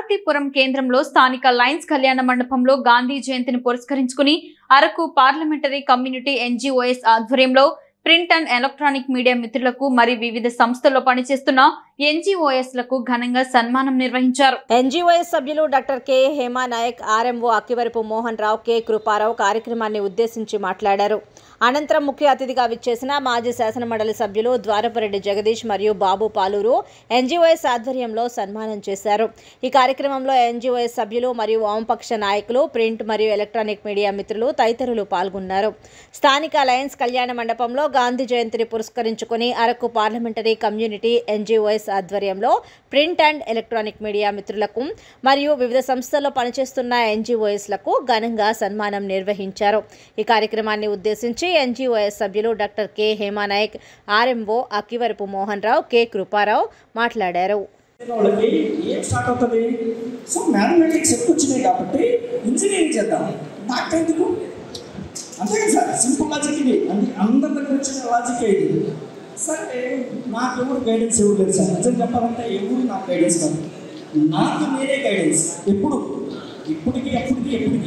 పార్వతీపురం కేంద్రంలో స్థానిక లయన్స్ కళ్యాణ మండపంలో గాంధీ జయంతిని పురస్కరించుకుని అరకు పార్లమెంటరీ కమ్యూనిటీ ఎన్జీఓఎస్ ఆధ్వర్యంలో ప్రింట్ అండ్ ఎలక్ట్రానిక్ మీడియా మిత్రులకు మరి వివిధ సంస్థల్లో పనిచేస్తున్న ఎన్జీఓఎస్ లకు ఘనంగా సన్మానం నిర్వహించారు ఎన్జీఓఎస్ సభ్యులు doctor K Hema Naik RMO Akkivarapu Mohan Rao K Kriparao కార్యక్రమాన్ని ఉద్దేశించి మాట్లాడారు అనంతరం ముఖ్య అతిథిగా విచ్చేసిన మాజీ శాసనమండలి సభ్యులు ద్వారపరెడ్డి జగదీష్ మరియు బాబు పాలూరు ఎన్జీఓఎస్ ఆధ్వర్యంలో సన్మానం చేశారు ఈ కార్యక్రమంలో ఎన్జీఓఎస్ సభ్యులు మరియు వామపక్ష నాయకులు ప్రింట్ మరియు ఎలక్ట్రానిక్ మీడియా మిత్రులు తదితరులు పాల్గొన్నారు స్థానిక లయన్స్ కళ్యాణ మండపంలో గాంధీ జయంతిని పురస్కరించుకుని అరకు పార్లమెంటరీ కమ్యూనిటీ ఎన్జీఓఎస్ ఆధ్వర్యంలో ప్రింట్ అండ్ ఎలక్ట్రానిక్ మీడియా మిత్రులకు మరియు వివిధ సంస్థల్లో పనిచేస్తున్న ఎన్జీఓఎస్లకు ఘనంగా సన్మానం నిర్వహించారు ఈ కార్యక్రమాన్ని ఉద్దేశించి ఎన్జీఓఎస్ సభ్యులు doctor K Hemanaik RMO Akkivarapu Mohan Rao K Kriparao మాట్లాడారు వాళ్ళకి ఏం స్టార్ట్ అవుతుంది సో మ్యాథమెటిక్స్ ఎక్కువ వచ్చినాయి కాబట్టి ఇంజనీరింగ్ చేద్దాం డాక్టర్ ఎందుకు అంతే కదా సార్ సింపుల్ లాజిక్ ఇది అంటే అందరి దగ్గర వచ్చిన లాజిక్ ఇది సరే నాకు ఎవరు గైడెన్స్ ఎవరు లేదు సార్ నిజం చెప్పాలంటే ఎవరు నాకు గైడెన్స్ కాదు నాకు నేనే గైడెన్స్ ఎప్పుడు ఇప్పటికి ఎప్పటికి ఎప్పటికి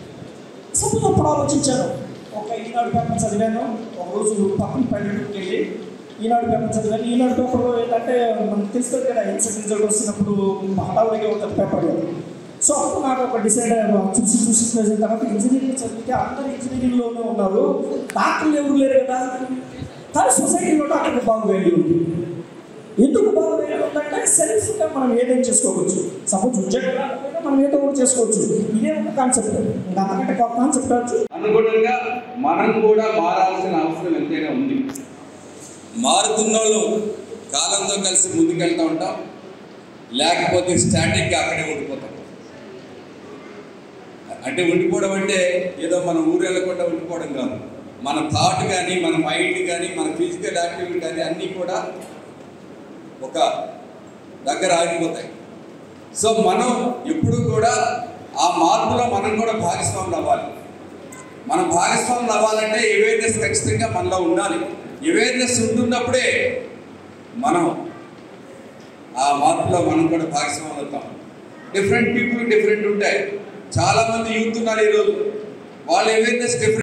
సపోజ్ అప్పుడు ఆలోచించాను ఒక ఈనాడు పేపర్ చదివాను ఒక రోజు పక్కన పల్లెటూరుకి వెళ్ళి ఈనాడు పేపర్ చదివాను ఈనాడు పేపర్ ఏంటంటే మనకు తెలుస్తుంది కదా ఎన్సెట్ రిజల్ట్ వస్తున్నప్పుడు హడావుడిగా ఉంటుంది పేపర్ సో అప్పుడు నాకు ఒక డిసైడ్ చూసి చూసి చేసిన తర్వాత ఇంజనీరింగ్ చదివితే అందరు ఇంజనీరింగ్లోనే ఉన్నారు డాక్టర్లు ఎవరు లేరు కదా కానీ సొసైటీలో డాక్టర్కి బాగా వాల్యూ ఉంది ఎందుకు బాగా వాల్యూ ఉందంటే సెల్ఫ్గా మనం ఏదైనా చేసుకోవచ్చు సపోజ్ ఉద్యోగం రాకపోయినా మనం ఏదో ఒకటి చేసుకోవచ్చు ఇదే ఒక కాన్సెప్ట్ ఇంకా అంతకంటే కాన్సెప్ట్ వచ్చు అనుగుణంగా మనం కూడా మారాల్సిన అవసరం ఎంతైనా ఉంది మారుతున్న వాళ్ళు కాలంతో కలిసి ముందుకెళ్తూ ఉంటాం లేకపోతే స్టాటిక్గా అక్కడే ఉండిపోతాం అంటే ఉండిపోవడం అంటే ఏదో మన ఊరు వెళ్ళకుండా ఉండిపోవడం కాదు మన థాట్ కానీ మన మైండ్ కానీ మన ఫిజికల్ యాక్టివిటీ కానీ అన్నీ కూడా ఒక దగ్గర ఆగిపోతాయి సో మనం ఎప్పుడు కూడా ఆ మార్పులో మనం కూడా భాగస్వాములు అవ్వాలి మనం భాగస్వాములు అవ్వాలంటే అవేర్నెస్ ఖచ్చితంగా మనలో ఉండాలి అవేర్నెస్ ఉంటున్నప్పుడే మనం ఆ మార్పులో మనం కూడా భాగస్వాములు అవుతాం డిఫరెంట్ పీపుల్ డిఫరెంట్ ఉంటాయి చాలామంది యూత్ ఉన్నారు ఈరోజు వాళ్ళ అవేర్నెస్ డిఫరెంట్